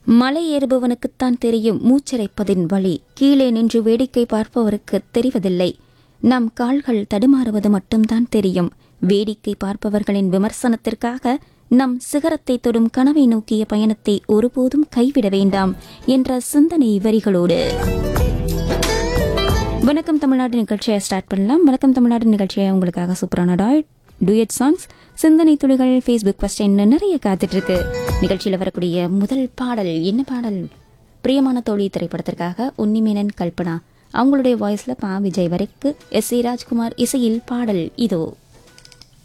மலை ஏறுபவனுக்குத்தான் தெரியும் மூச்சரைப்பதின் வழி கீழே நின்று வேடிக்கை பார்ப்பவருக்கு தெரிவதில்லை நம் கால்கள் தடுமாறுவது மட்டும்தான் தெரியும் வேடிக்கை பார்ப்பவர்களின் விமர்சனத்திற்காக நம் சிகரத்தை தொடும் கனவை நோக்கிய பயணத்தை ஒருபோதும் கைவிட வேண்டாம் என்ற சிந்தனை வரிகளோடு வணக்கம் தமிழ்நாடு நிகழ்ச்சியை ஸ்டார்ட் பண்ணலாம் வணக்கம் தமிழ்நாடு நிகழ்ச்சியை உங்களுக்காக சூப்பரான டாய் டூயட் சாங்ஸ் சிந்தனை துளிகள் ஃபேஸ்புக் கொஸ்டின் நிறைய காத்துட்டு இருக்கு நிகழ்ச்சியில் வரக்கூடிய முதல் பாடல் என்ன பாடல் பிரியமான தோழி திரைப்படத்திற்காக உன்னிமேனன் கல்பனா அவங்களுடைய வாய்ஸ்ல பா விஜய் வரைக்கு எஸ் சி ராஜ்குமார் இசையில் பாடல் இதோ